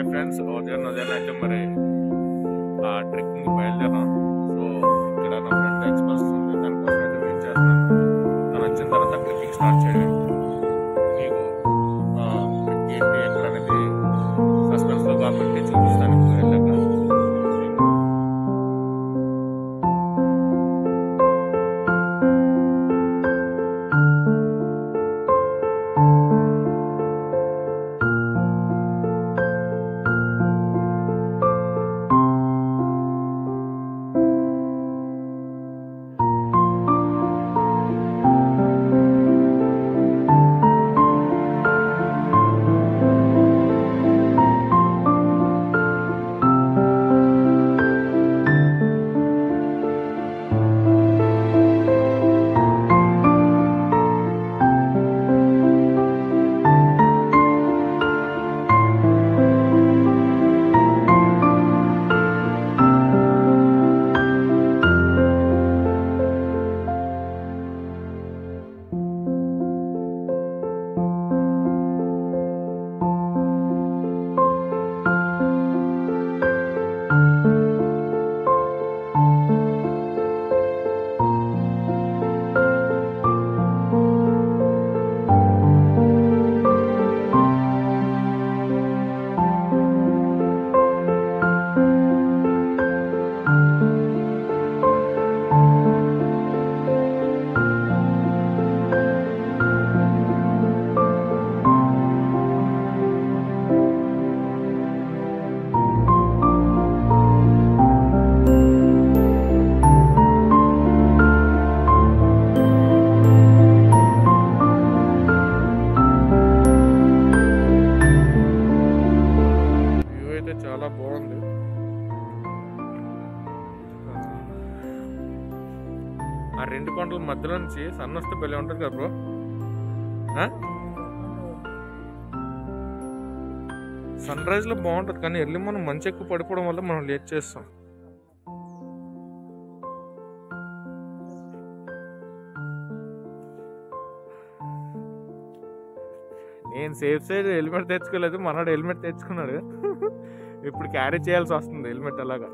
Hi friends ఉదయం ఉదయం అయితే మరి ఆ ట్రెక్కింగ్ బయలుదేరాం సో ఇక్కడ నా ఫ్రెండ్ ఎక్స్ప్రెస్ ఉంది దానికోసం అయితే వెయిట్ చేస్తున్నాను తను వచ్చిన తర్వాత ట్రెక్కింగ్ స్టార్ట్ చేయడం మీకు ఆ, ట్రెక్ ఏంటి ఎక్కడ అనేది సస్పెన్స్లో కాబట్టి చూపిస్తాను ఇప్పుడు వెళ్ళాక వ్యూ అయితే చాలా బాగుంది ఆ రెండు కొండల మధ్యలో నుంచి సన్ వస్తే భలే ఉంటుంది కదా బ్రో సన్ రైజ్ లో బాగుంటుంది కానీ ఎర్లీ మనం మంచి ఎక్కువ పడిపోవడం వల్ల మనం లేట్ చేస్తాం నేను సేఫ్ సైడ్ హెల్మెట్ తెచ్చుకోలేదు మనోడు హెల్మెట్ తెచ్చుకున్నాడు ఇప్పుడు క్యారీ చేయాల్సి వస్తుంది హెల్మెట్ అలాగా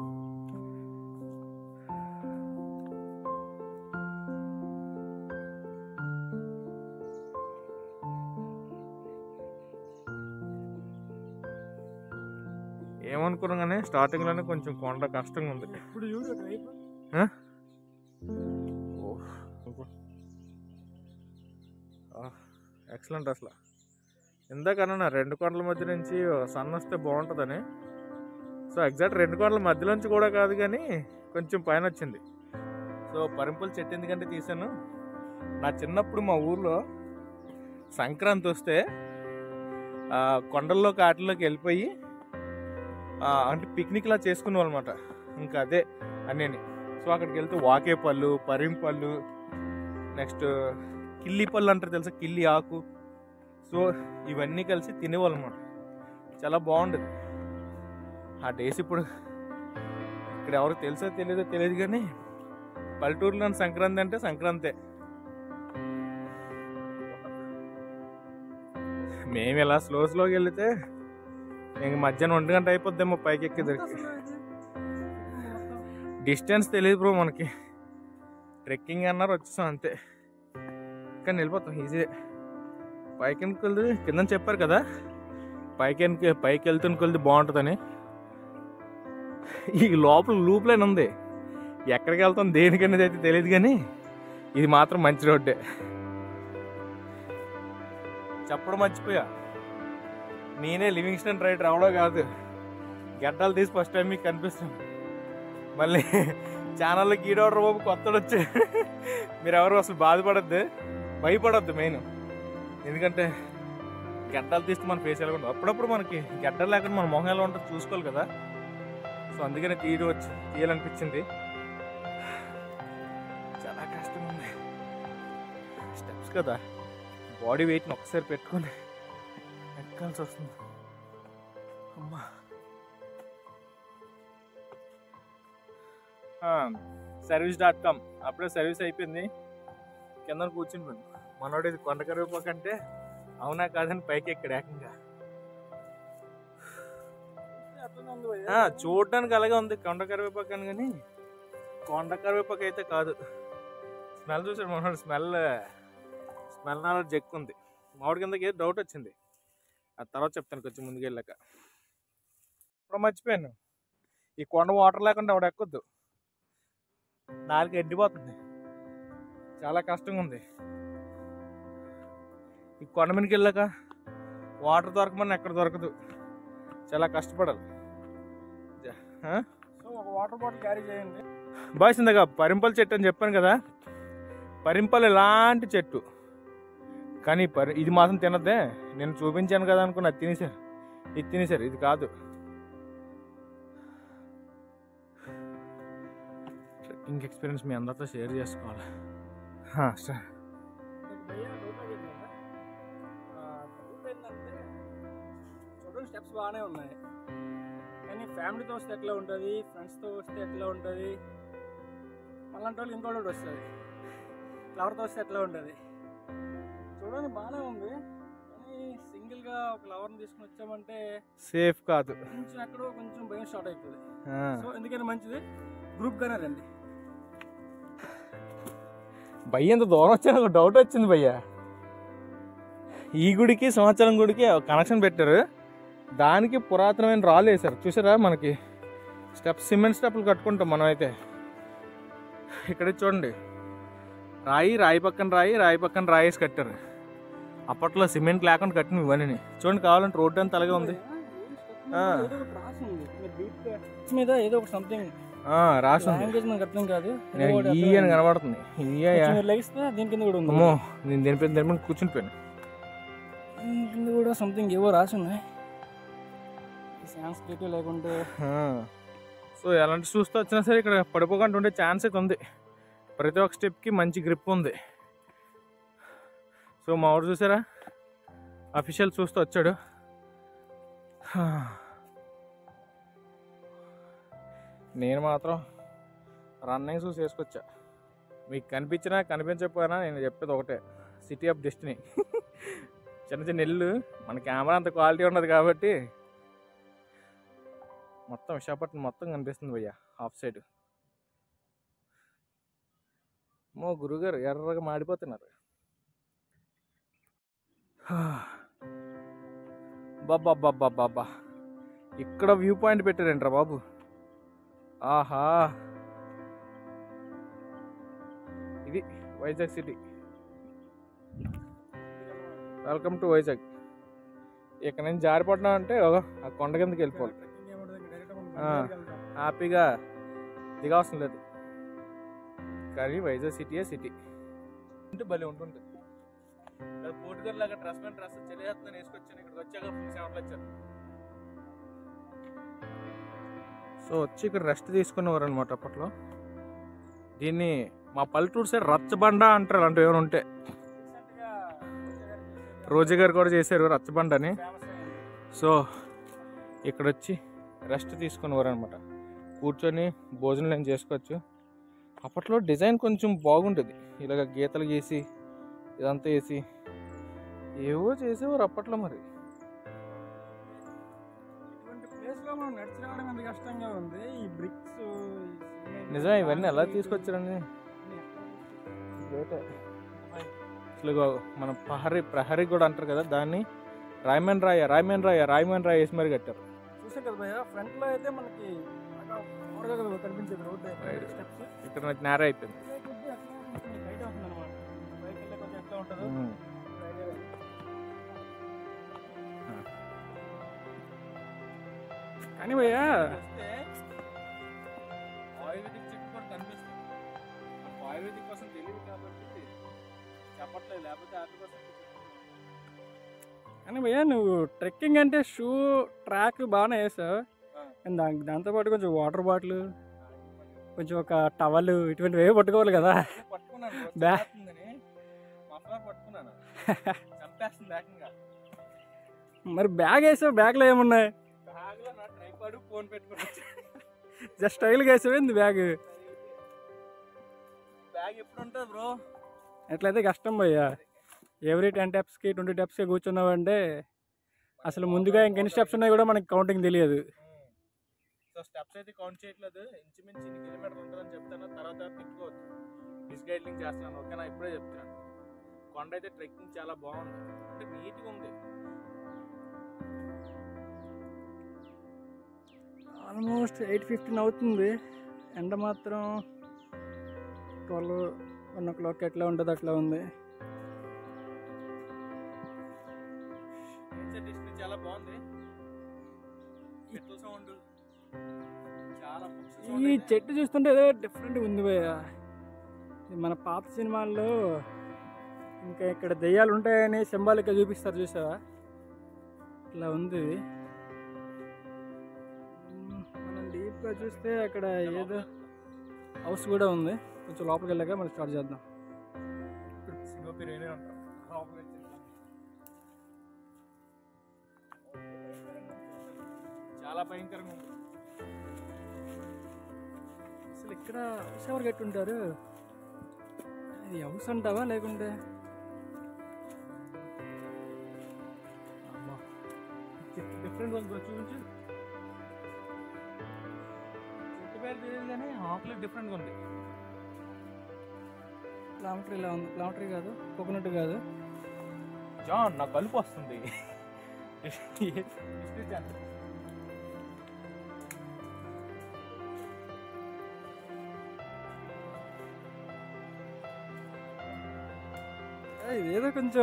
ఏమనుకున్నాం కానీ స్టార్టింగ్ లోనే కొంచెం కొండ కష్టంగా ఉంది ఇప్పుడు చూడు రైతు ఎక్సలెంట్ అసలు ఇందాకన్నా రెండు కొండల మధ్య నుంచి సన్ వస్తే బాగుంటుందని సో ఎగ్జాక్ట్ రెండు కొండల మధ్య నుంచి కూడా కాదు కానీ కొంచెం పైన వచ్చింది సో పరింపుల చెట్టు ఎందుకంటే తీసాను నా చిన్నప్పుడు మా ఊర్లో సంక్రాంతి వస్తే ఆ, కొండల్లో కాటిల్లోకి వెళ్ళిపోయి ఆ, అంటే పిక్నిక్లా చేసుకునేవాళ్ళు అనమాట ఇంకా అదే అన్నీ సో అక్కడికి వెళ్తే వాకే పళ్ళు పరింపళ్ళు నెక్స్ట్ కిల్లి పళ్ళు అంటారు తెలుసా కిల్లి ఆకు సో ఇవన్నీ కలిసి తినేవాళ్ళు అనమాట చాలా బాగుండేది ఆ డేస్ ఇప్పుడు ఇక్కడ ఎవరికి తెలుసో తెలియదో తెలియదు కానీ పల్లెటూరులో సంక్రాంతి అంటే సంక్రాంతే మేము ఇలా స్లో స్లోకి వెళితే ఇంక మధ్యాహ్నం ఒంటి గంట అయిపోద్దేమో పైకి ఎక్కేదరికి డిస్టెన్స్ తెలియదు బ్రో మనకి ట్రెక్కింగ్ అన్నారు వచ్చేసాం అంతే కానీ వెళ్ళిపోతాం ఈజీ పైకి వెళ్తే కింద చెప్పారు కదా పైకి వెనక పైకి వెళ్తున్న కొలిది బాగుంటుందని ఈ లోపల లూప్ లైన్ ఉంది ఎక్కడికి వెళ్తాం దేనికనేది అయితే తెలియదు కానీ ఇది మాత్రం మంచి రోడ్డే చెప్పడం మర్చిపోయా నేనే లివింగ్స్టన్ రైడ్ రావడం కాదు గడ్డలు తీసి ఫస్ట్ టైం మీకు కనిపిస్తుంది మళ్ళీ ఛానల్లో గీడోడర్ బాబు కొత్తడు వచ్చి మీరు ఎవరు అసలు బాధపడద్దు భయపడద్దు మెయిన్ ఎందుకంటే గడ్డలు తీస్తే మన ఫేస్ ఎలా ఉంటుంది అప్పుడప్పుడు మనకి గడ్డలు లేకుండా మన మొహం ఎలా ఉంటుందో చూసుకోవాలి కదా సో అందుకనే తీయడం వచ్చి తీయాలనిపించింది చాలా కష్టం ఉంది స్టెప్స్ కదా బాడీ వెయిట్ని ఒకసారి పెట్టుకొని ఎక్కాల్సి వస్తుంది అమ్మా సర్వీస్ డాట్ కామ్ అప్పుడే సర్వీస్ అయిపోయింది కింద కూర్చుని పోయాను మనోడు ఇది కొండ కరివేపాకు అంటే అవునా కాదని పైకి ఎక్కడ ఏకంగా ఆ, చూడడానికి అలాగే ఉంది కొండ కరివేపాకు అని కానీ కొండ కరివేపాకు అయితే కాదు స్మెల్ చూసాడు మనోడు స్మెల్ స్మెల్ నాలెడ్జ్ ఎక్కువ ఉంది మామిడి కిందకి డౌట్ వచ్చింది ఆ తర్వాత చెప్తాను కొంచెం ముందుకు వెళ్ళాక ఇప్పుడు మర్చిపోయాను ఈ కొండ వాటర్ లేకుండా ఆవిడ ఎక్కొద్దు నాలుగు ఎండిపోతుంది చాలా కష్టంగా ఉంది ఈ కొండ మీదకి వెళ్ళాక వాటర్ దొరకమని ఎక్కడ దొరకదు చాలా కష్టపడాలి జ- ఆ? సో ఒక వాటర్ బాటిల్ క్యారీ చేయండి బాయ్స్ ఇందాక పరింపల చెట్టు అని చెప్పాను కదా పరింపలు ఇలాంటి చెట్టు కానీ పరి ఇది మాత్రం తినద్దే నేను చూపించాను కదా అనుకున్నా అది తినేసారు ఇది తినేసారు ఇది కాదు ట్రెక్కింగ్ ఎక్స్పీరియన్స్ మీ అందరితో షేర్ చేసుకోవాలి హా, సరే. చూడండి స్టెప్స్ బాగానే ఉన్నాయి కానీ ఫ్యామిలీతో వస్తే ఎట్లా ఉంటుంది ఫ్రెండ్స్తో వస్తే ఎట్లా ఉంటుంది మళ్ళంటి వాళ్ళు ఇంకోటి ఒకటి వస్తుంది ఫ్లవర్తో వస్తే ఎట్లా ఉంటుంది చూడండి బాగానే ఉంది కానీ సింగిల్గా ఒక లవర్ని తీసుకుని వచ్చామంటే సేఫ్ కాదు కొంచెం ఎక్కడో కొంచెం భయం స్టార్ట్ అవుతుంది ఆ. సో ఎందుకని మంచిది గ్రూప్గానే రండి భయ్య ఎంత దూరం వచ్చాను ఒక డౌట్ వచ్చింది భయ్య ఈ గుడికి సంవత్సరం గుడికి కనెక్షన్ పెట్టారు దానికి పురాతనమైన రాళ్ళు వేశారు చూసారా మనకి స్టెప్స్ సిమెంట్ స్టెప్లు కట్టుకుంటాం మనం అయితే ఇక్కడ చూడండి రాయి రాయి పక్కన రాయి రాయి పక్కన రాయి వేసి కట్టారు అప్పట్లో సిమెంట్ లేకుండా కట్టిన ఇవన్నీ చూడండి కావాలంటే రోడ్డు అంతా అలాగే ఉంది ఆ. ఏదో ఒకటి రాసి ఉంది మీరు deep మీద ఏదో ఒక సంథింగ్ ఆ, రాసి ఉంది లాంగ్వేజ్ నాకు అర్థం కాదు ఏదో నాకు ఒకటి ఈ అర్థమైంది. అని కనబడుతుంది ఈ కొంచెం మీరు లెగిస్తే దీని కింద కూడా ఉంది అమ్మో నేను దేని పేరు దేని మీద కూర్చుని పోయాను దీని కింద కూడా సంథింగ్ ఏవో రాసి ఉన్నాయి సాంస్క్రిట్ లేకుంటే సో ఎలాంటి చూస్తూ వచ్చినా సరే ఇక్కడ పడిపోకుండా ఉండే ఛాన్స్ అయితే ఉంది ప్రతి ఒక్క స్టెప్కి మంచి గ్రిప్ ఉంది సో మా ఊరు చూసారా అఫీషియల్ చూస్తూ వచ్చాడు నేను మాత్రం రన్నింగ్ షూస్ వేసుకొచ్చా మీకు కనిపించినా కనిపించకపోయినా నేను చెప్పేది ఒకటే సిటీ ఆఫ్ డెస్టినీ చిన్న చిన్న ఇల్లు మన కెమెరా అంత క్వాలిటీ ఉన్నది కాబట్టి మొత్తం విశాఖపట్నం మొత్తం కనిపిస్తుంది భయ్య హాఫ్ సైడ్ మో గురుగారు ఎర్రగా మాడిపోతున్నారు బాబా ఇక్కడ వ్యూ పాయింట్ పెట్టారంట్రా బాబు ఆహా ఇది Vizag city welcome to Vizag ఇక్కడ నుంచి జారిపడినా అంటే ఓ, ఆ కొండ కిందకి వెళ్ళిపోవాలి ఆ. హ్యాపీగా దిగాల్సిన లేదు కానీ వైజాగ్ సిటీయే సిటీ అంటే భలే ఉంటుంది పోటుగారు లాగా డ్రెస్ మీద డ్రెస్ తెలియజేస్తుందని వేసుకొచ్చాను ఇక్కడికి వచ్చాక ఫుల్ సెవెంట్లు వచ్చారు సో వచ్చి ఇక్కడ రెస్ట్ తీసుకునేవారు అనమాట అప్పట్లో దీన్ని మా పల్లెటూరు సైడ్ రచ్చబండ అంటారు అలాంటివి ఏమైనా ఉంటే రోజు గారు కూడా చేశారు రచ్చబండ అని సో ఇక్కడ వచ్చి రెస్ట్ తీసుకునేవారు అనమాట కూర్చొని భోజనం ఏం చేసుకోవచ్చు అప్పట్లో డిజైన్ కొంచెం బాగుంటుంది ఇలాగ గీతలు గీసి ఇదంతా వేసి ఏవో చేసేవారు అప్పట్లో మరి ఇటువంటి ప్లేస్ లో మనం నడిచి రావడం ఎంత కష్టంగా ఉంది ఈ బ్రిక్స్ నిజమే ఇవన్నీ ఎలా తీసుకొచ్చారని అసలు ఇగో మన ప్రహరీ ప్రహరీ కూడా అంటారు కదా దాన్ని రాయమన్ రాయ రాయమన్ రాయ రాయమన్ రాయ వేసి మరి కట్టారు చూసే కదా భయ్య ఫ్రంట్ లో అయితే మనకి బాగా ఓవర్గా కదా కనిపించేది రోడ్ Right. స్టెప్స్ ఇక్కడ నాకు నేర అయిపోయింది బయట అవుతుంది అనమాట బైక్ వెళ్ళే కొంచెం ఎట్లా ఉంటుందో ఉమ్. కానీ భయ్యా ఆయుర్వేదిక్ చెట్టు కూడా కనిపిస్తుంది నాకు ఆయుర్వేదిక్ కోసం తెలియదు కాబట్టి చెప్పట్లేదు లేకపోతే వాటి కోసం కానీ భయ్యా నువ్వు ట్రెక్కింగ్ అంటే షూ ట్రాక్ బాగానే వేసావు ఆ. కానీ దాని దాంతోపాటు కొంచెం వాటర్ బాటిల్ కొంచెం ఒక టవల్ ఇటువంటివి ఏవో పట్టుకోవాలి కదా పట్టుకున్నాను బ్యా- వచ్చేస్తుందని మఫ్లర్ పట్టుకున్నాను చంపేస్తుంది ఏకంగా మరి బ్యాగ్ వేసావు బ్యాగ్లో ఏమున్నాయి బ్యాగ్లో నా ట్రైపాడ్ ఫోన్ పెట్టుకుని వచ్చా. జస్ట్ స్టైల్గా వేసావేంది బ్యాగ్ బ్యాగ్ ఎప్పుడు ఉంటుంది బ్రో ఎట్లయితే కష్టం భయ్యా ఎవ్రీ టెన్ టెప్స్కి ట్వంటీ టెప్స్కి కూర్చున్నావంటే అసలు ముందుగా ఇంకెన్ని స్టెప్స్ ఉన్నాయి కూడా మనకి కౌంటింగ్ తెలియదు సో స్టెప్స్ అయితే కౌంట్ చేయట్లేదు ఇంచుమించు ఇన్ని కిలోమీటర్లు ఉంటుందని చెప్తాను తర్వాత తిప్పుకోవచ్చు మిస్గైడ్లింగ్ చేస్తున్నాను ఓకేనా ఇప్పుడే చెప్తున్నాను కొండ అయితే ట్రెక్కింగ్ చాలా బాగుంది అంటే నీట్గా ఉంది ఆల్మోస్ట్ ఎయిట్ ఫిఫ్టీన్ అవుతుంది ఎండ మాత్రం ట్వెల్వ్ వన్ ఓ క్లాక్ ఎట్లా ఉంటుంది అట్లా ఉంది నేచర్ డిస్ప్లే చాలా బాగుంది చెట్ల సౌండ్ చాలా పక్షుల sound ఈ అయితే- చెట్టు చూస్తుంటే ఏదో డిఫరెంట్ ఉంది భయ్య ఇది మన పాత సినిమాల్లో ఇంకా ఇక్కడ దెయ్యాలు ఉంటాయని సింబాలిక్గా చూపిస్తారు చూసావా ఇట్లా ఉంది ఇది మ్మ్, మనం డీప్గా చూస్తే అక్కడ ఏదో హౌస్ కూడా ఉంది కొంచెం లోపలికి వెళ్ళాక మనం స్టార్ట్ చేద్దాం సింగో పేరు ఏనే ఉంటారు లోపలికి వచ్చి చాలా భయంకరంగా ఉంది అసలు ఇక్కడ హౌస్ ఎవరు కట్టుంటారు ఇది హౌస్ అంటావా లేకుంటే డిఫరెంట్ ఉంది బ్రో, చూపించు చెట్టు పేరు తెలియదు కానీ ఆకులు డిఫరెంట్గా ఉంది ప్లామట్రీ ఇలా ఉంది ప్లామట్రీ కాదు కోకోనట్ కాదు జాన్ నాకు కలుపు వస్తుంది History channel. ఏయ్, ఇదేదో కొంచెం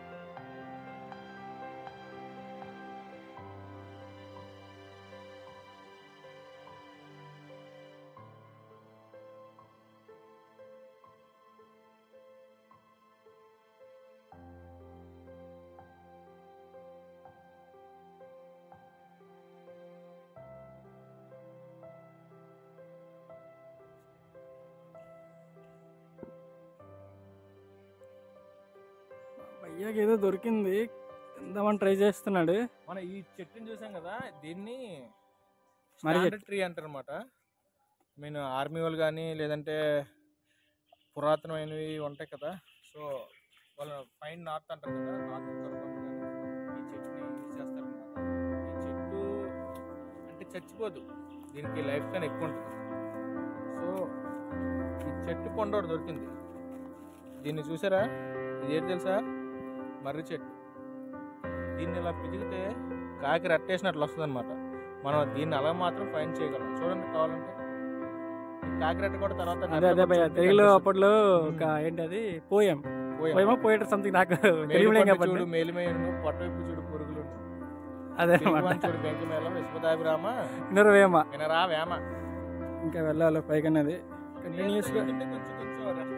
అయ్యాక ఏదో దొరికింది తిందామని ట్రై చేస్తున్నాడు మనం ఈ చెట్టుని చూసాం కదా దీన్ని మరి స్టాండర్డ్ ట్రీ అంటారు అనమాట మీన్ ఆర్మీ వాళ్ళు కానీ లేదంటే పురాతనమైనవి ఉంటాయి కదా సో వాళ్ళు ఫైన్ నార్త్ అంటారు కదా నార్త్ ఈ చెట్టుని యూజ్ చేస్తారనమాట ఈ చెట్టు అంటే చచ్చిపోదు దీనికి లైఫ్ స్పాన్ ఎక్కువ ఉంటుంది సో ఈ చెట్టు కొండ ఒకటి దొరికింది దీన్ని చూసారా ఇది ఏంటి తెలుసా మర్రి చెట్టు దీన్ని ఇలా పిదిగితే కాకి రట్టేసినట్లు వస్తుంది అనమాట మనం దీన్ని అలా మాత్రం ఫైన్ చేయగలం చూడండి కావాలంటే ఈ కాకి రెట్ట కూడా తర్వాత అదే అదే భయ్య నెట్లో తెలుగులో కనిపిస్తుంది. అప్పట్లో ఒక ఏంటి అది పోయం పోయాం. పోయమో పోయేటర్ సంథింగ్ నాకు మేలు తెలుగులో పట్టు కాబట్టి చూడు మేలిమేను పొట్టవైపు చూడు పురుగులు అదే తెలుగువాని అనమాట చూడు బెంకి మేళం విశ్వదాభిరామ ఇన్నర వేమ వినరా వేమ ఇంకా వెళ్ళాలి పైకి అనేది కంటిన్యూస్ గా కొంచెం కొంచెం rest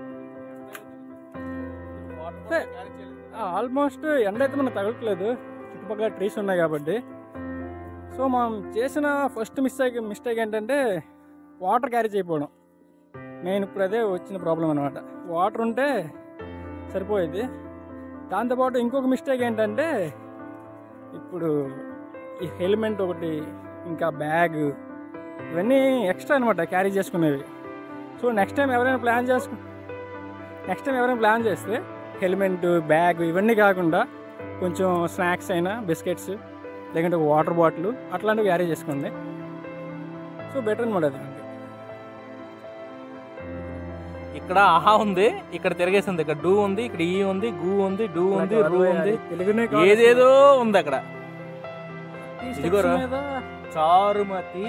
వచ్చింది. వాటర్ అంటే బాటిల్ carry చేయలేదు. ఆల్మోస్ట్ ఎండ అయితే మనకు తగలట్లేదు చుట్టుపక్కల ట్రీస్ ఉన్నాయి కాబట్టి సో మనం చేసిన ఫస్ట్ మిస్టేక్ మిస్టేక్ ఏంటంటే వాటర్ క్యారీ చేయకపోవడం మెయిన్ ఇప్పుడు అదే వచ్చిన ప్రాబ్లం అనమాట వాటర్ ఉంటే సరిపోయేది దాంతోపాటు ఇంకొక మిస్టేక్ ఏంటంటే ఇప్పుడు ఈ హెల్మెట్ ఒకటి ఇంకా బ్యాగ్ ఇవన్నీ ఎక్స్ట్రా అనమాట క్యారీ చేసుకునేవి సో నెక్స్ట్ టైం ఎవరైనా ప్లాన్ చేసుకు నెక్స్ట్ టైం ఎవరైనా ప్లాన్ చేస్తే హెల్మెట్ బ్యాగ్ ఇవన్నీ కాకుండా కొంచెం స్నాక్స్ అయినా బిస్కెట్స్ లేకుంటే ఒక వాటర్ బాటిల్ అట్లాంటివి క్యారీ చేసుకోండి సో బెటర్ అనమాట అది ఇక్కడ ఆహా ఉంది ఇక్కడ తిరగేసింది ఇక్కడ డూ ఉంది ఇక్కడ ఈ ఉంది గు ఉంది డూ ఉంది రూ ఉంది తెలుగునే ఏదేదో ఉంది అక్కడ ఇదిగోరా. చారుమతి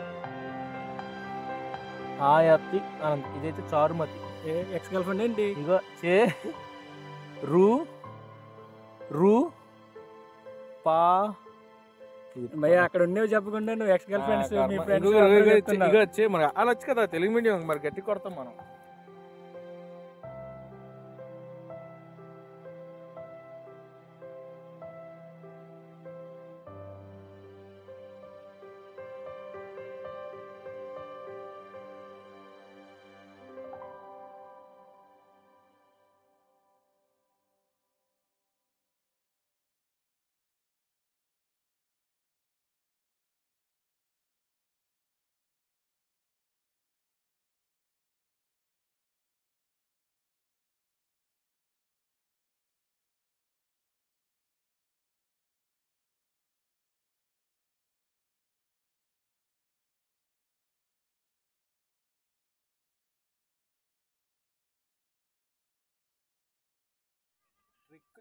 ఆయత్తి అనంత్ ఇదైతే చారుమతి ఎక్స్ గర్ల్ ఫ్రెండ్ ఏంటి ఇగో చే రు రు పా భయ్య అక్కడ ఉండేవి చెప్పకుండా నువ్వు ఎక్స్ గర్ల్ ఫ్రెండ్స్ మీ ఫ్రెండ్స్ ఇగో వచ్చే మరి అలా వచ్చి కదా తెలుగు మీడియం మరి గట్టి కొడతాం మనం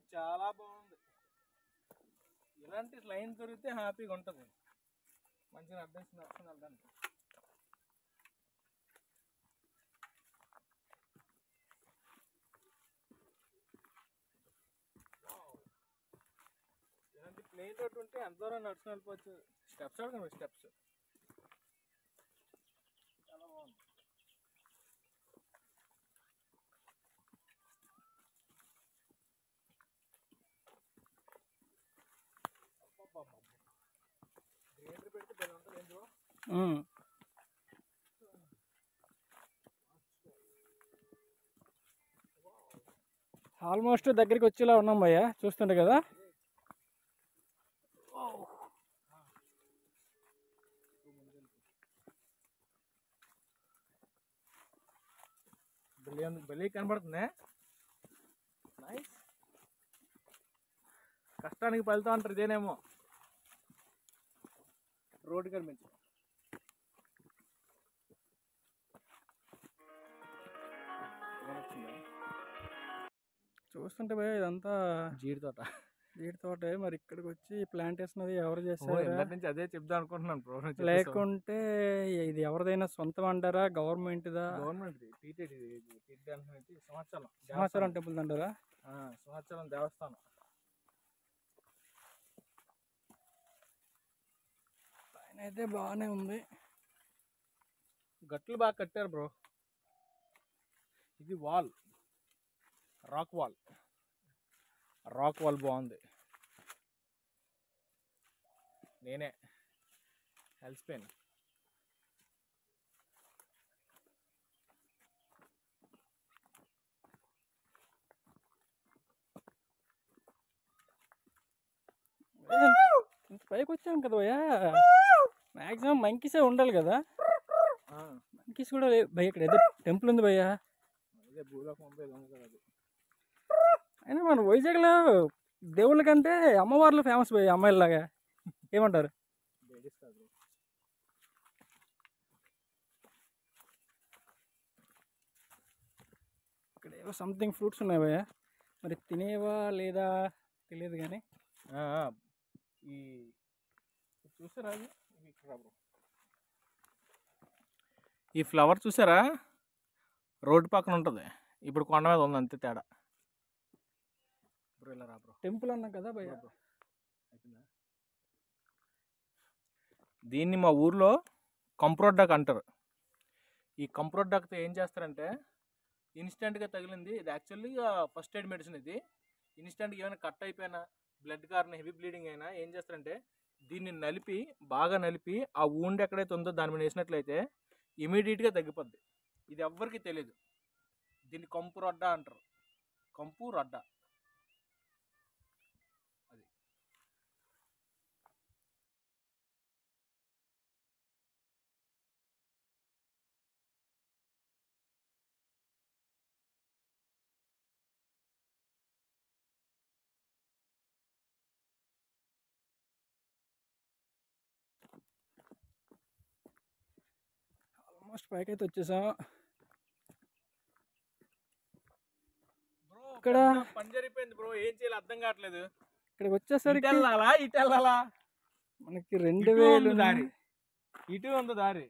చాలా బాగుంది ఇలాంటి లైన్ దొరికితే హ్యాపీగా ఉంటుంది మంచిగా అడ్డంకి నడుచుకుని వెళ్ళడానికి ఇలాంటి ప్లేన్ రోడ్ ఉంటే ఎంత దూరం నడుచుకుని వెళ్ళిపోవచ్చు స్టెప్స్ అడగండి స్టెప్స్ చాలా బాగుంది గ్రీనరీ పెడితే భలే ఉంటుంది ఏంటో ఆల్మోస్ట్ దగ్గరికి వచ్చేలా ఉన్నాం భయ్య చూస్తుంటే కదా భలే ఉంది భలే కనబడుతుంది నైస్ కష్టానికి ఫలితం అంటారు ఇదేనేమో రోడ్డు కనిపించు చూస్తుంటే భయ్య ఇదంతా జీడి తోట వీటి తోటే మరి ఇక్కడికి వచ్చి ప్లాంటేషన్ అది ఎవరు ఓ, చేశారా ఇందాక నుంచి అదే చెప్దాం అనుకుంటున్నాను బ్రో లేకుంటే ఇది ఎవరిదైనా సొంతం అంటారా గవర్నమెంట్దా గవర్నమెంట్ టీటీడీ టీటీడీ అంటే సంవత్సరం సమాచారం టెంపుల్ అంటారా ఆ, సంవత్సరం దేవస్థానం పైన అయితే బాగానే ఉంది గట్లు బాగా కట్టారు బ్రో ఇది wall rock wall rock wall బాగుంది నేనే హెల్స్పెన్ ఇంత పైకి వచ్చాం కదా భయ్యా మ్యాక్సిమం మంకీసే ఉండాలి కదా మంకీస్ కూడా లేవు భయ్య ఇక్కడ ఏదో టెంపుల్ ఉంది భయ్యా ఇదే భూలోకం పంపే దొంగ కదా అది అయినా మన వైజాగ్లో దేవుళ్ళ కంటే అమ్మవార్లు ఫేమస్ భయ్య అమ్మాయిలాగా ఏమంటారు లేడీస్ కాదు bro. ఇక్కడ ఏవో సంథింగ్ ఫ్రూట్స్ ఉన్నాయి భయ్య మరి తినేవా లేదా తెలియదు కానీ ఆ, ఆ, ఈ ఇది చూసారా అది? ఇవి ఇక్కడ బ్రో ఈ ఫ్లవర్ చూసారా రోడ్డు పక్కన ఉంటుంది ఇప్పుడు కొండ మీద ఉంది అంతే తేడా బ్రో ఇలా రా బ్రో టెంపుల్ అన్నా కదా భయ్య బ్రో అయిపోయిందా దీన్ని మా ఊర్లో కంప్రోడ్డాక్ అంటారు ఈ కంప్రోడ్డాక్తో ఏం చేస్తారంటే ఇన్స్టెంట్గా తగిలింది ఇది యాక్చువల్లీ ఫస్ట్ ఎయిడ్ మెడిసిన్ ఇది ఇన్స్టెంట్గా ఏమైనా కట్ అయిపోయినా బ్లడ్ కారిన హెవీ బ్లీడింగ్ అయినా ఏం చేస్తారంటే దీన్ని నలిపి బాగా నలిపి ఆ ఊండ్ ఎక్కడైతే ఉందో దాని మీద వేసినట్లయితే ఇమీడియట్గా తగ్గిపోద్ది ఇది ఎవ్వరికి తెలియదు దీన్ని కంపు రొడ్డ అంటారు కంపు రొడ్డ ఆల్మోస్ట్ పైకి అయితే వచ్చేసాం బ్రో ఇక్కడ- ఇక్కడ పని జరిగిపోయింది బ్రో ఏం చేయాలి అర్థం కావట్లేదు ఇక్కడికి ఇటు వచ్చేసరికి వెళ్ళాలా ఇటు వెళ్ళాలా మనకి రెండు ఇటు వేలు ఉంది దారి ఇటు ఉంది దారి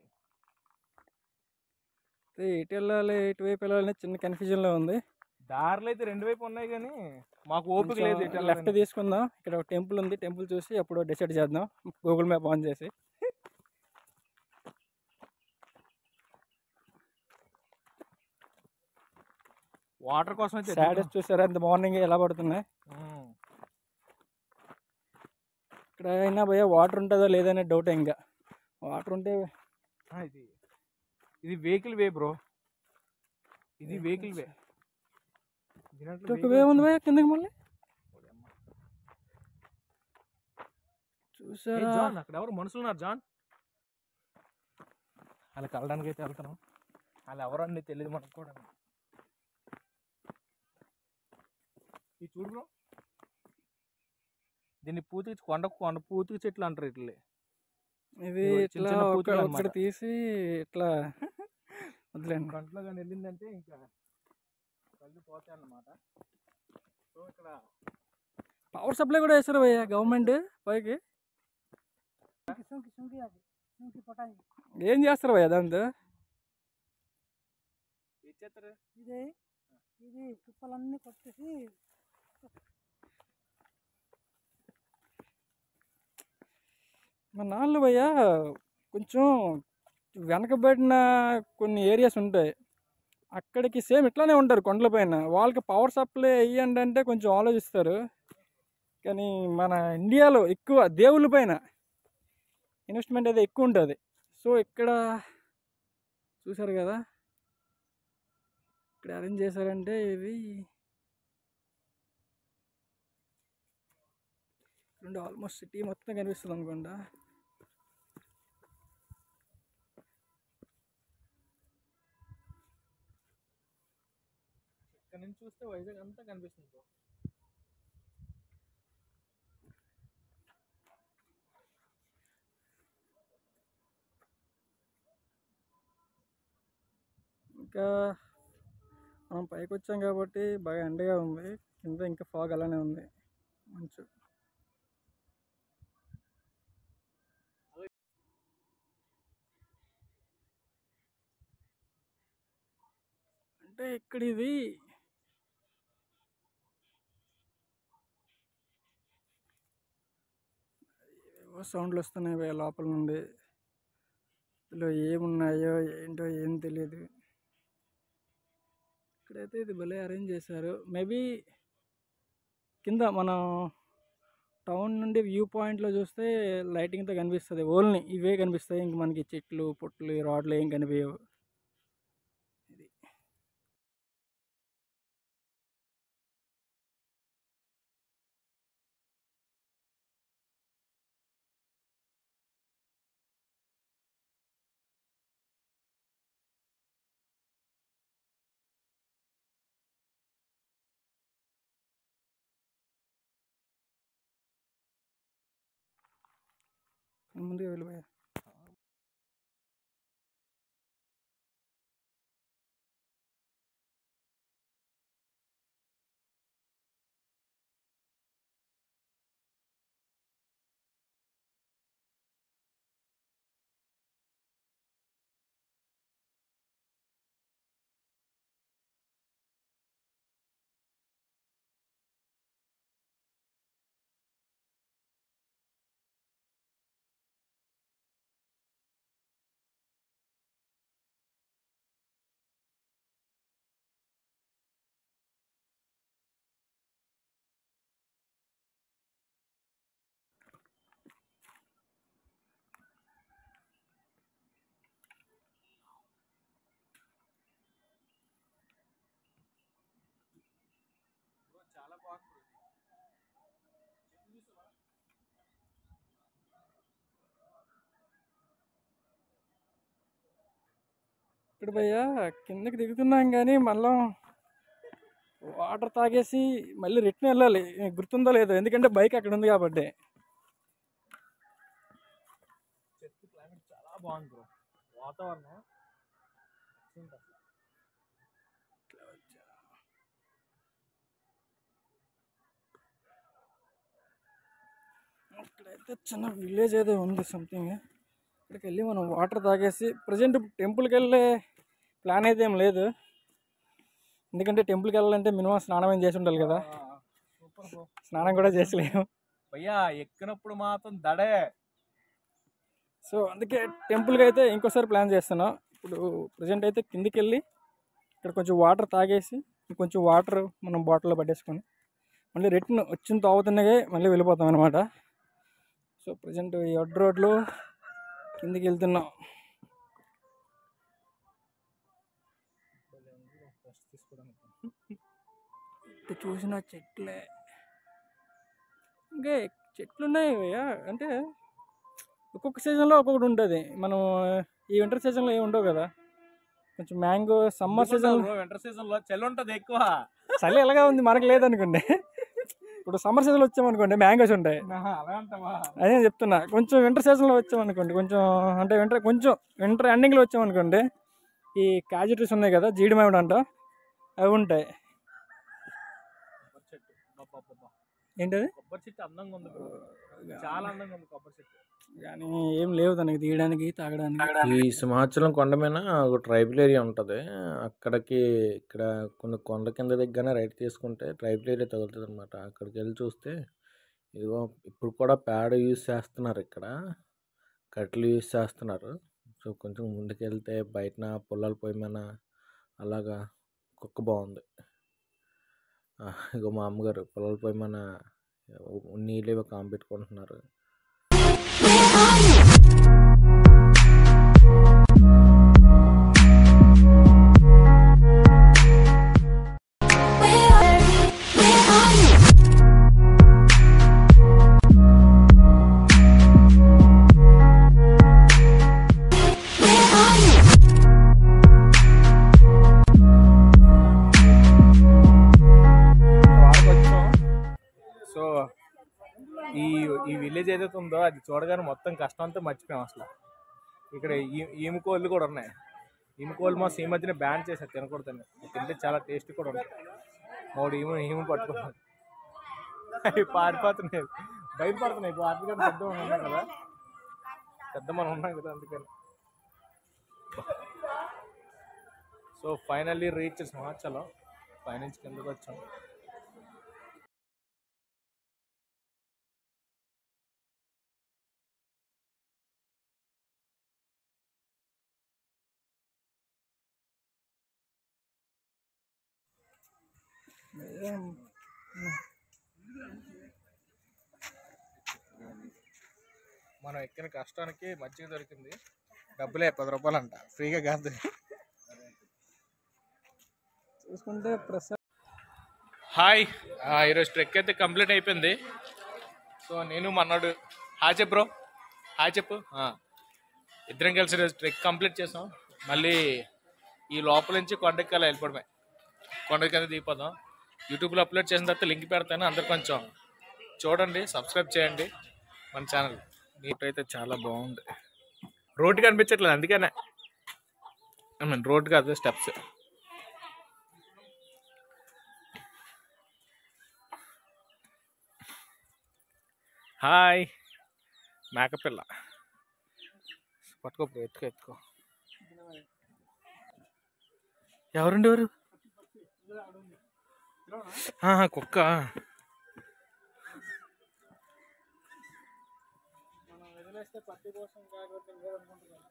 అయితే ఇటు వెళ్ళాలి ఇటువైపు వెళ్ళాలి చిన్న కన్ఫ్యూజన్లో ఉంది దారిలో అయితే రెండు వైపు ఉన్నాయి కానీ మాకు ఓపిక లేదు ఇటు లెఫ్ట్ వెళ్ళాలని. తీసుకుందాం ఇక్కడ ఒక టెంపుల్ ఉంది టెంపుల్ చూసి అప్పుడు డిసైడ్ చేద్దాం గూగుల్ మ్యాప్ ఆన్ చేసి వాటర్ కోసం అయితే శాడస్ చూసారా ఎంత మార్నింగ్ ఎలా పడుతున్నాయి ఉమ్. ఇక్కడ అయినా భయ వాటర్ ఉంటుందో లేదనే డౌట్ ఇంకా వాటర్ ఉంటే ఆ, ఇది ఇది వెహికల్ వే బ్రో ఇది వెహికల్ వే దీంట్లో ఒక vehicle వే ఉంది వచ్చింది. భయ కిందకి మళ్ళీ ఏ చూసారా జాన్ అక్కడ ఎవరు మనుషులు ఉన్నారు జాన్ అలా కలడానికి అయితే వెళ్తున్నాం వాళ్ళు ఎవరు అండి తెలియదు మనకు కూడా ఇది చూడు బ్రో దీన్ని పూతికి కొండ కొండ పూతికి చెట్లు అంటారు ఇట్లే ఇది ఇదిగో చిన్న ఇట్లా చిన్న ఒక పూతులు ఒకటి అన్నమాట. తీసి ఇట్లా వదిలేండి కంట్లో కానీ వెళ్ళిందంటే ఇంకా కళ్ళు పోతాయి అన్నమాట సో ఇక్కడ పవర్ సప్లై కూడా వేస్తారు భయ్య గవర్నమెంట్ పైకి సుంకి సుంకి అది సుంకి పొటాయి ఏం చేస్తారు భయ్య దాంతో ఇది ఇది తుప్పలన్నీ కొట్టేసి మా నాన్న భయ్య కొంచెం వెనకబడిన కొన్ని ఏరియాస్ ఉంటాయి అక్కడికి సేమ్ ఇట్లానే ఉంటారు కొండలపైన వాళ్ళకి పవర్ సప్లై అయ్యండి అంటే కొంచెం ఆలోచిస్తారు కానీ మన ఇండియాలో ఎక్కువ దేవుళ్ళ పైన ఇన్వెస్ట్మెంట్ అయితే ఎక్కువ ఉంటుంది సో ఇక్కడ చూసారు కదా ఇక్కడ అరేంజ్ చేశారంటే ఇవి రెండు ఆల్మోస్ట్ సిటీ మొత్తం కనిపిస్తుంది అనుకుంటా ఇక్కడ నుంచి చూస్తే వైజాగ్ అంతా కనిపిస్తుంది bro. ఇంకా మనం పైకి వచ్చాం కాబట్టి బాగా ఎండగా ఉంది కింద ఇంకా ఫాగ్ అలానే ఉంది మంచు అంటే ఇక్కడ ఇది ఏవో సౌండ్లు వస్తున్నాయి భయ్యా లోపల నుండి ఇందులో ఏమున్నాయో ఏంటో ఏం తెలియదు ఇక్కడైతే ఇది భలే అరేంజ్ చేశారు మేబీ కింద మనం టౌన్ నుండి వ్యూ పాయింట్లో చూస్తే లైటింగ్తో కనిపిస్తుంది ఓన్లీ ఇవే కనిపిస్తాయి ఇంక మనకి చెట్లు పొట్లు ఈ రాడ్లు ఏం కనిపించవు ఇది ముందుగా వెళ్ళిపోయా చాలా బాగుంది ఇక్కడ భయ్యా కిందకి దిగుతున్నాం కానీ మళ్ళీ వాటర్ తాగేసి మళ్ళీ రిటర్న్ వెళ్ళాలి గుర్తుందో లేదో ఎందుకంటే బైక్ అక్కడ ఉంది కాబట్టి చెట్టు క్లైమేట్ చాలా బాగుంది బ్రో వాతావరణం excellent అసలు. ఇక్కడైతే చిన్న విలేజ్ ఏదో ఉంది సంథింగ్ ఇక్కడికి వెళ్ళి మనం వాటర్ తాగేసి ప్రజెంట్ టెంపుల్కి వెళ్ళే ప్లాన్ అయితే ఏం లేదు ఎందుకంటే టెంపుల్కి వెళ్ళాలంటే మినిమం స్నానం ఏం చేసి ఉండాలి కదా సూపర్ బ్రో స్నానం కూడా చేసలేము భయ్యా ఎక్కినప్పుడు మాత్రం దడే సో అందుకే టెంపుల్కి అయితే ఇంకోసారి ప్లాన్ చేస్తున్నాం ఇప్పుడు ప్రజెంట్ అయితే కిందికి వెళ్ళి ఇక్కడ కొంచెం వాటర్ తాగేసి కొంచెం వాటర్ మనం బాటిల్లో పట్టేసుకొని మళ్ళీ రిటర్న్ వచ్చిన తాగుతున్నగే మళ్ళీ వెళ్ళిపోతాం అనమాట సో ప్రజెంట్ ఈ అడ్డు రోడ్లో కిందికి వెళ్తున్నాం రెస్ట్ తీసుకోవడానికి ఇటు చూసిన చెట్లే ఇంకా చెట్లు ఉన్నాయి భయ్యా. అంటే ఒక్కొక్క సీజన్లో ఒక్కొక్కటి ఉంటుంది మనం ఈ వింటర్ సీజన్లో ఏమి ఉండవు కదా కొంచెం mango summer season winter season లో చలి ఉంటది ఎక్కువ చలి ఎలాగా ఉంది మనకు లేదనుకోండి ఇప్పుడు సమ్మర్ సీజన్లో వచ్చామనుకోండి మ్యాంగోస్ ఉంటాయి అలా అంటావా అదే చెప్తున్నా కొంచెం వింటర్ సీజన్లో వచ్చామనుకోండి కొంచెం అంటే వింటర్ కొంచెం వింటర్ ఎండింగ్లో వచ్చామనుకోండి ఈ కాజు ట్రీస్ ఉన్నాయి కదా జీడి మామిడి అంట అవి ఉంటాయి చెట్టు అబ్బబ్బబ్బా. ఏంటది కొబ్బరి చెట్టు అందంగా ఉంది బ్రో చాలా అందంగా ఉంది కొబ్బరి చెట్టు కానీ ఏం లేవు తనకి తీయడానికి తాగడానికి ఈ సింహాచలం కొండ మీద ఒక ట్రైబల్ ఏరియా ఉంటుంది అక్కడికి ఇక్కడ కొన్ని కొండ కింద దగ్గర రైట్ తీసుకుంటే ట్రైబల్ ఏరియా తగులుతుంది అనమాట అక్కడికి వెళ్ళి చూస్తే ఇదిగో ఇప్పుడు కూడా పేడ యూజ్ చేస్తున్నారు ఇక్కడ కట్టెలు యూజ్ చేస్తున్నారు సో కొంచెం ముందుకు వెళ్తే బయటన పుల్లల పొయ్యి మీద అలాగా కుక్క బాగుంది ఆ, ఇగో మా అమ్మగారు పుల్లల పొయ్యి మీద నీళ్ళు ఇవి కాంపెట్టుకుంటున్నారు వాడకు వచ్చాం సో ఈ ఈ విలేజ్ ఏదైతే ఉందో అది చూడగానే మొత్తం కష్టం అంతా మర్చిపోయాం అసలు ఇక్కడ ఈ- ఈముకోళ్ళు కూడా ఉన్నాయి ఈముకోళ్ళు మా ఈ మధ్యన బ్యాన్ చేశారు తినకూడదని తింటే చాలా టేస్ట్ కూడా ఉంటుంది మూడు ఈము ఈము పట్టుకున్నాను అవి పారిపోతున్నాయి భయపడుతున్నాయి పారిపోతే పెద్ద మనం ఉన్నాం కదా పెద్ద మనం ఉన్నాం కదా అందుకని సో ఫైనల్లీ రీచ్ సింహాచలం పైనుంచి కిందకు వచ్చాం మనం ఎక్కిన కష్టానికి మజ్జిగ దొరికింది డబ్బులే పది రూపాయలు అంట ఫ్రీగా కాదు చూసుకుంటే ప్రసాద్ హాయ్ ఆ, ఈరోజు ట్రెక్ అయితే కంప్లీట్ అయిపోయింది సో నేను మన్నాడు హాయ్ చెప్పు బ్రో హాయ్ చెప్పు ఆ. ఇద్దరం కలిసి ఈరోజు ట్రెక్ కంప్లీట్ చేసాం మళ్ళీ ఈ లోపల నుంచి కొండెక్కాలి వెళ్ళిపోవడమే కొండ కింద దిగిపోదాం యూట్యూబ్లో అప్లోడ్ చేసిన తర్వాత లింక్ పెడతాను అందరు కొంచెం చూడండి సబ్స్క్రైబ్ చేయండి మన ఛానల్ నీట్ అయితే చాలా బాగుంది రోడ్డు కనిపించట్లేదు అందుకనే ఐ మీన్ రోడ్ కాదు స్టెప్స్ హాయ్ మేకపిల్ల పట్టుకో బ్రో ఎత్తుకో ఎత్తుకో ఎవరండి ఎవరు ఆహా, కుక్క మనం వదిలేస్తే పత్తి కోసం కాకపోతే లేదనుకుంటున్నాను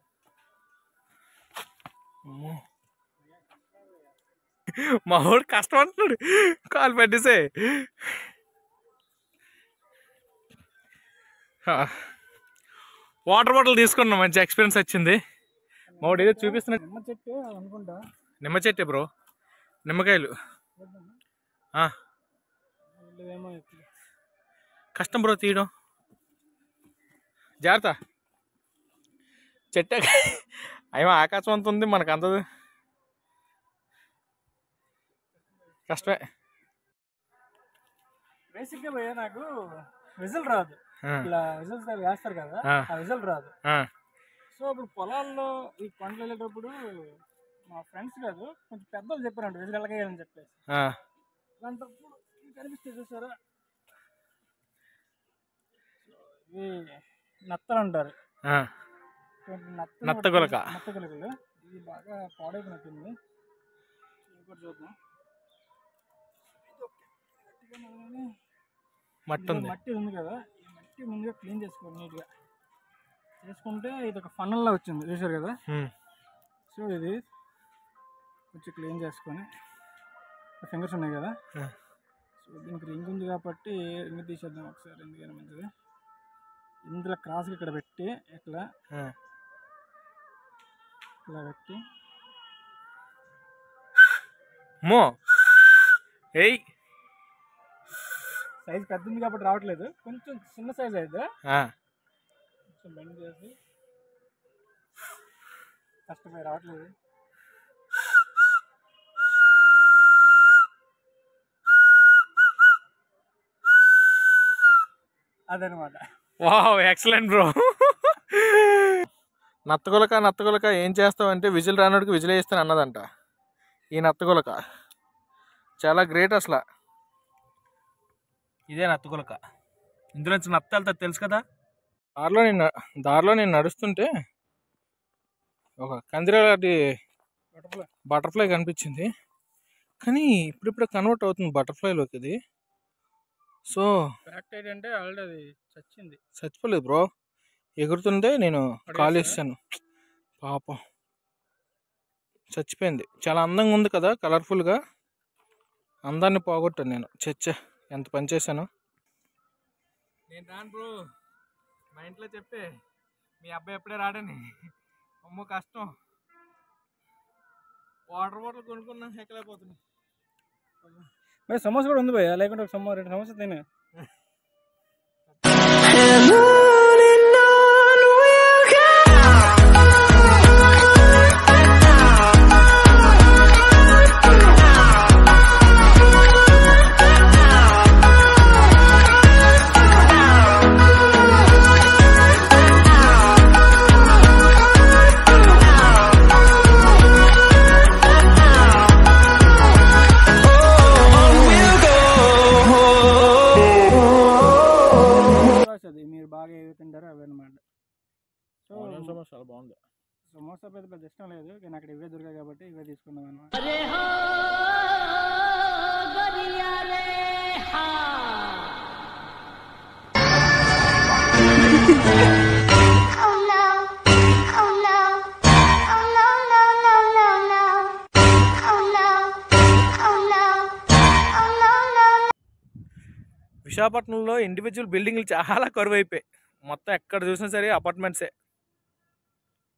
అమ్మో. మా వాడు కష్టం అంటున్నాడు కాలు పెట్టేసే వాటర్ బాటిల్ తీసుకున్నాం మంచి ఎక్స్పీరియన్స్ వచ్చింది మా వాడు ఏదో చూపిస్తున్నాడు నిమ్మ చెట్టు అనుకుంటా నిమ్మ చెట్టే బ్రో నిమ్మకాయలు ఆ, వీళ్ళేమో ఎక్కువ. కష్టం బ్రో తీయడం జాగ్రత్త చెట్టు అయ్యో ఆకాశం అంత ఉంది మనకు అందదు కష్టమే బేసిక్ గా భయ్యా నాకు విజిల్ రాదు ఆ, ఇట్లా విజిల్స్ వేస్తారు కదా ఆ. ఆ విజిల్ రాదు ఆ, సో ఇప్పుడు పొలాల్లో ఈ కొండలు వెళ్ళేటప్పుడు మా ఫ్రెండ్స్ కాదు కొంచెం పెద్దలు చెప్పారంట విజిల్ ఎలాగేయాలని చెప్పేసి ఆ. అలాంటప్పుడు ఇవి కనిపిస్తే చూసారా ఇవి నత్తలు అంటారు ఆ. ఇటువంటి నత్తలు నత్తగులక. నత్తగులకలు ఇది బాగా పాడైపోయినట్టుంది ఇది కూడా చూద్దాం గట్టిగా నవ్వాలి. మట్టి ఇందులో ఉంది మట్టి ఉంది కదా ఈ మట్టి ముందుగా క్లీన్ చేసుకోవాలి నీట్గా చేసుకుంటే ఇది ఒక ఫన్నల్లా వచ్చింది చూసారు కదా ఉమ్. సో ఇది కొంచెం క్లీన్ చేసుకొని ఫింగర్స్ ఉన్నాయి కదా ఆ. సో దీనికి రింగ్ ఉంది కాబట్టి రింగ్ తీసేద్దాం ఒకసారి ఎందుకైనా మంచిది ఇందులో క్రాస్కి ఇక్కడ పెట్టి ఇట్లా ఆ. ఇలా పెట్టి మో ఏయ్ సైజ్ పెద్ద ఉంది కాబట్టి రావట్లేదు కొంచెం చిన్న సైజ్ అయితే ఆ. కొంచెం బెండ్ చేసి కష్టపడి రావట్లేదు అదనమాట వావ్ ఎక్సలెంట్ బ్రో నత్తగులక నత్తగులక ఏం చేస్తావంటే విజిల్ రానోడికి విజిల్ వేస్తాను అన్నదంట ఈ నత్తగులక చాలా గ్రేట్ అసలు ఇదే నత్తుకులక ఇందులోంచి నత్త వెళ్తుంది తెలుసు కదా దారిలో నేను దారిలో నేను నడుస్తుంటే ఒక కందిరాటి బటర్ఫ్లై బటర్ఫ్లై కనిపించింది కానీ ఇప్పుడిప్పుడే కన్వర్ట్ అవుతుంది బటర్ఫ్లైలోకి ఇది సో ఫ్యాక్ట్ ఏంటంటే ఆల్రెడీ అది చచ్చింది చచ్చిపోలేదు బ్రో ఎగురుతుంటే నేను కాల్ పడేసారా? చేశాను పాపం చచ్చిపోయింది చాలా అందంగా ఉంది కదా కలర్ఫుల్గా అందాన్ని పోగొట్టాను నేను చచ్చ ఎంత పని చేశాను నేను రాను బ్రో మా ఇంట్లో చెప్పే మీ అబ్బాయి ఎప్పుడే రాడని అమ్మో కష్టం వాటర్ బాటిల్ కొనుక్కున్నా ఎక్కలేకపోతున్నా మరి సమోసా కూడా ఉంది భయ్య లేకుంటే ఒక సమోసా రెండు సమోసా తినే అది మీరు బాగా ఏవి తింటారో అవి అనమాట సో చాలా బాగుంది సమోసా పెద్ద పెద్ద ఇష్టం లేదు కానీ అక్కడ ఇవే దొరికాయి కాబట్టి ఇవే తీసుకున్నాం అనమాట Oh no. Oh no. Oh no, no, no, no, no. Oh no. Oh no. Oh no, no, no. విశాఖపట్నంలో ఇండివిజువల్ బిల్డింగ్లు చాలా కరువు అయిపోయాయి మొత్తం ఎక్కడ చూసినా సరే అపార్ట్మెంట్సే